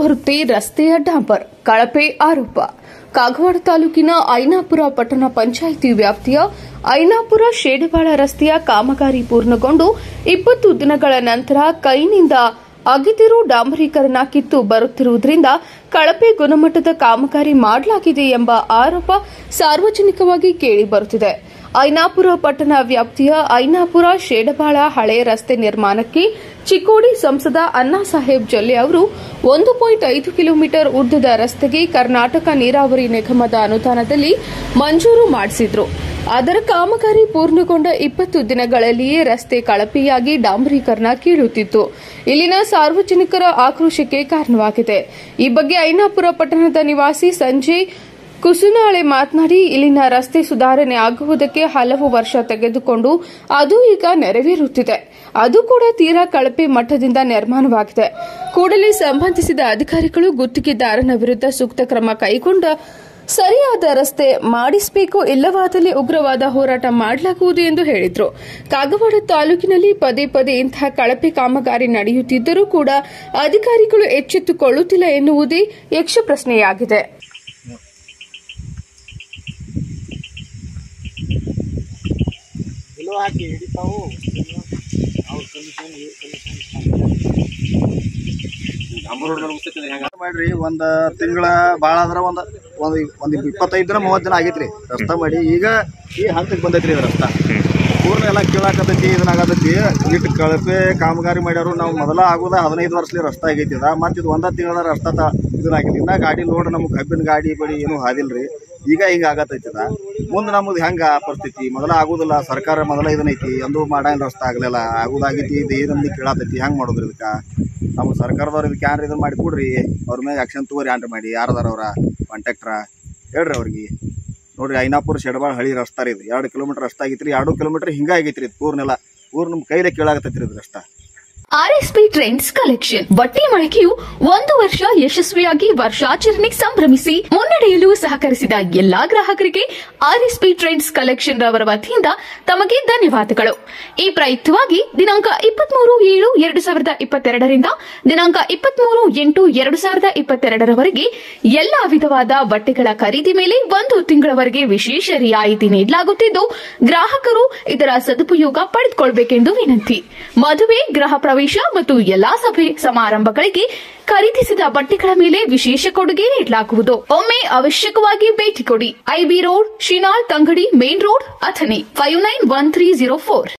ಬರುತ್ತೆ ರಸ್ತೆಯ ಡಾಂಪರ್ ಕಳಪೆ ಆರೋಪ ಕಾಗವಾಡ ತಾಲೂಕಿನ ಐನಾಪುರ ಪಟ್ಟಣ ಪಂಚಾಯಿತಿ ವ್ಯಾಪ್ತಿಯ ಐನಾಪುರ ಶೇಡಬಾಳ ರಸ್ತೆಯ ಕಾಮಗಾರಿ ಪೂರ್ಣಗೊಂಡು ಇಪ್ಪತ್ತು ದಿನಗಳ ನಂತರ ಕೈನಿಂದ ಅಗಿದಿರು ಡಾಂಬರೀಕರಣ ಕಿತ್ತು ಬರುತ್ತಿರುವುದರಿಂದ ಕಳಪೆ ಗುಣಮಟ್ಟದ ಕಾಮಗಾರಿ ಮಾಡಲಾಗಿದೆ ಎಂಬ ಆರೋಪ ಸಾರ್ವಜನಿಕವಾಗಿ ಕೇಳಿಬರುತ್ತಿದೆ ಐನಾಪುರ ಪಟ್ಟಣ ವ್ಯಾಪ್ತಿಯ ಐನಾಪುರ ಶೇಡಬಾಳ ಹಳೆ ರಸ್ತೆ ನಿರ್ಮಾಣಕ್ಕೆ ಚಿಕ್ಕೋಡಿ ಸಂಸದ ಅಣ್ಣಾ ಸಾಹೇಬ್ ಜೊಲ್ಲೆ ಅವರು ಒಂದು ಪಾಯಿಂಟ್ ಐದು ಕಿಲೋಮೀಟರ್ ಉದ್ದದ ರಸ್ತೆಗೆ ಕರ್ನಾಟಕ ನೀರಾವರಿ ನಿಗಮದ ಅನುದಾನದಲ್ಲಿ ಮಂಜೂರು ಮಾಡಿಸಿದ್ರು ಅದರ ಕಾಮಗಾರಿ ಪೂರ್ಣಗೊಂಡ ಇಪ್ಪತ್ತು ದಿನಗಳಲ್ಲಿಯೇ ರಸ್ತೆ ಕಳಪೆಯಾಗಿ ಡಾಂಬರೀಕರಣ ಕೀಳುತ್ತಿತ್ತು ಇಲ್ಲಿನ ಸಾರ್ವಜನಿಕರ ಆಕ್ರೋಶಕ್ಕೆ ಕಾರಣವಾಗಿದೆ ಈ ಬಗ್ಗೆ ಐನಾಪುರ ಪಟ್ಟಣದ ನಿವಾಸಿ ಸಂಜಯ್ ಕುಸುನಾಳೆ ಮಾತನಾಡಿ ಇಲ್ಲಿನ ರಸ್ತೆ ಸುಧಾರಣೆ ಆಗುವುದಕ್ಕೆ ಹಲವು ವರ್ಷ ತೆಗೆದುಕೊಂಡು ಅದು ಈಗ ನೆರವೇರುತ್ತಿದೆ ಅದು ಕೂಡ ತೀರಾ ಕಳಪೆ ಮಟ್ಟದಿಂದ ನಿರ್ಮಾಣವಾಗಿದೆ ಕೂಡಲೇ ಸಂಬಂಧಿಸಿದ ಅಧಿಕಾರಿಗಳು ಗುತ್ತಿಗೆದಾರನ ವಿರುದ್ಧ ಸೂಕ್ತ ಕ್ರಮ ಕೈಗೊಂಡ ಸರಿಯಾದ ರಸ್ತೆ ಮಾಡಿಸಬೇಕು ಇಲ್ಲವಾದಲ್ಲಿ ಉಗ್ರವಾದ ಹೋರಾಟ ಮಾಡಲಾಗುವುದು ಎಂದು ಹೇಳಿದರು ಕಾಗವಾಡ ತಾಲೂಕಿನಲ್ಲಿ ಪದೇ ಪದೇ ಇಂತಹ ಕಳಪೆ ಕಾಮಗಾರಿ ನಡೆಯುತ್ತಿದ್ದರೂ ಕೂಡ ಅಧಿಕಾರಿಗಳು ಎಚ್ಚೆತ್ತುಕೊಳ್ಳುತ್ತಿಲ್ಲ ಎನ್ನುವುದೇ ಯಕ್ಷ ಪ್ರಶ್ನೆಯಾಗಿದೆ ಹುಳು ಹಾಕಿ ಹಿಡಿತಾವು ಅವ್ರ ಕಮಿಷನ್ ಇವ್ರ ಕಮಿಷನ್ ಮಾಡ್ರಿ ಒಂದ್ ತಿಂಗಳ ಭಾಳ ಆದ್ರ ಒಂದ್ ಒಂದ್ ಒಂದ್ ಇಪ್ಪತ್ತೈದು ದಿನ ಮೂವತ್ತು ದಿನ ಆಗೈತ್ರಿ ರಸ್ತಾ ಮಾಡಿ ಈಗ ಈ ಹಂತಕ್ಕೆ ಬಂದೈತ್ರಿ ಇದು ರಸ್ತಾ ಪೂರ್ಣ ಎಲ್ಲ ಕೀಳಾಕತೈತಿ ಇದನ್ನ ಆಗತೈತಿ ಇಟ್ಟು ಕಳಪೆ ಕಾಮಗಾರಿ ಮಾಡ್ಯಾರು ನಾವು ಮೊದಲ ಆಗೋದ ಹದಿನೈದು ವರ್ಷಲಿ ರಸ್ತಾ ಆಗೈತಿ ಇದ ಮತ್ತೆ ಇದು ಒಂದ ತಿಂಗಳ ರಸ್ತಾ ತ ಇದನ್ನ ಆಗೈತಿ ಇನ್ನ ಗಾಡಿ ಲೋಡ್ ನಮ್ಗೆ ಕಬ್ಬಿನ ಗಾಡಿ ಬಡಿ ಏನು ಹಾದಿಲ್ರಿ ಈಗ ಹಿಂಗ ಆಗತೈತಿ ಇದ ಮುಂದೆ ನಮ್ದು ಹೆಂಗ ಪರಿಸ್ಥಿತಿ ಮೊದಲ ಆಗುದಿಲ್ಲ ಸರ್ಕಾರ ಮೊದಲ ಇದನ್ನೈತಿ ಅಂದು ಮಾಡಂಗ್ ರಸ್ತಾ ಆಗ್ಲಿಲ್ಲ ಆಗುದಾಗೈತಿ ಇದು ಏನಂದು ಕೇಳತೈತಿ ಹೆಂಗ್ ಮಾಡೋದ್ರಿ ಇದಕ್ಕ ನಮ್ಮ ಸರ್ಕಾರದವ್ರು ಇದಕ್ಕೆ ಯಾರು ಇದನ್ನ ಮಾಡಿ ಕೊಡ್ರಿ ಅವ್ರ ಮೇಲೆ ಆಕ್ಷನ್ ತಗೋರಿ ಆನ್ರಿ ಮಾಡಿ ಯಾರದಾರ ಅವ್ರ ಕಾಂಟ್ಯಾಕ್ಟ್ರ ಹೇಳ್ರಿ ಅವ್ರಿಗೆ ನೋಡ್ರಿ ಐನಾಪುರ ಶೆಡಬಾಳ್ ಹಳಿ ರಸ್ತಾ ರೀ ಇದು ಎರಡು ಕಿಲೋಮೀಟರ್ ರಸ್ತಾ ಆಗೈತ್ರಿ ಎರಡು ಕಿಲೋಮೀಟರ್ ಹಿಂಗ ಆಗೈತ್ರಿ ಇದು ಪೂರ್ನೆಲ್ಲ ಪೂರ್ ನಮ್ ಕೈಲೇ ಕೇಳಾಗತೈತ್ರಿ ಇದು ರಸ್ತಾ ಆರ್ಎಸ್ಪಿ ಟ್ರೆಂಡ್ಸ್ ಕಲೆಕ್ಷನ್ ಬಟ್ಟೆ ಮಳಿಗೆಯು ಒಂದು ವರ್ಷ ಯಶಸ್ವಿಯಾಗಿ ವರ್ಷಾಚರಣೆ ಸಂಭ್ರಮಿಸಿ ಮುನ್ನಡೆಯಲು ಸಹಕರಿಸಿದ ಎಲ್ಲಾ ಗ್ರಾಹಕರಿಗೆ ಆರ್ಎಸ್ಪಿ ಟ್ರೆಂಡ್ಸ್ ಕಲೆಕ್ಷನ್ ರವರ ವತಿಯಿಂದ ತಮಗೆ ಧನ್ಯವಾದಗಳು ಈ ಪ್ರಯುಕ್ತವಾಗಿ ದಿನಾಂಕ ಇಪ್ಪತ್ಮೂರು ಏಳು ಎರಡು ಸಾವಿರದ ಇಪ್ಪತ್ತೆರಡರಿಂದ ದಿನಾಂಕ ಇಪ್ಪತ್ಮೂರು ಎಂಟು ಎರಡು ಸಾವಿರದ ಇಪ್ಪತ್ತೆರಡರವರೆಗೆ ಎಲ್ಲಾ ವಿಧವಾದ ಬಟ್ಟೆಗಳ ಖರೀದಿ ಮೇಲೆ ಒಂದು ತಿಂಗಳವರೆಗೆ ವಿಶೇಷ ರಿಯಾಯಿತಿ ನೀಡಲಾಗುತ್ತಿದ್ದು ಗ್ರಾಹಕರು ಇದರ ಸದುಪಯೋಗ ಪಡೆದುಕೊಳ್ಳಬೇಕೆಂದು ವಿನಂತಿ ಮದುವೆ ಗೃಹ ಪ್ರವೇಶ ಮತ್ತು ಎಲ್ಲಾ ಸಭೆ ಸಮಾರಂಭಗಳಿಗೆ ಖರೀದಿಸಿದ ಬಟ್ಟೆಗಳ ಮೇಲೆ ವಿಶೇಷ ಕೊಡುಗೆ ನೀಡಲಾಗುವುದು ಒಮ್ಮೆ ಅವಶ್ಯಕವಾಗಿ ಭೇಟಿ ಕೊಡಿ IB road Shinal Tangadi main road Athani five nine one three zero four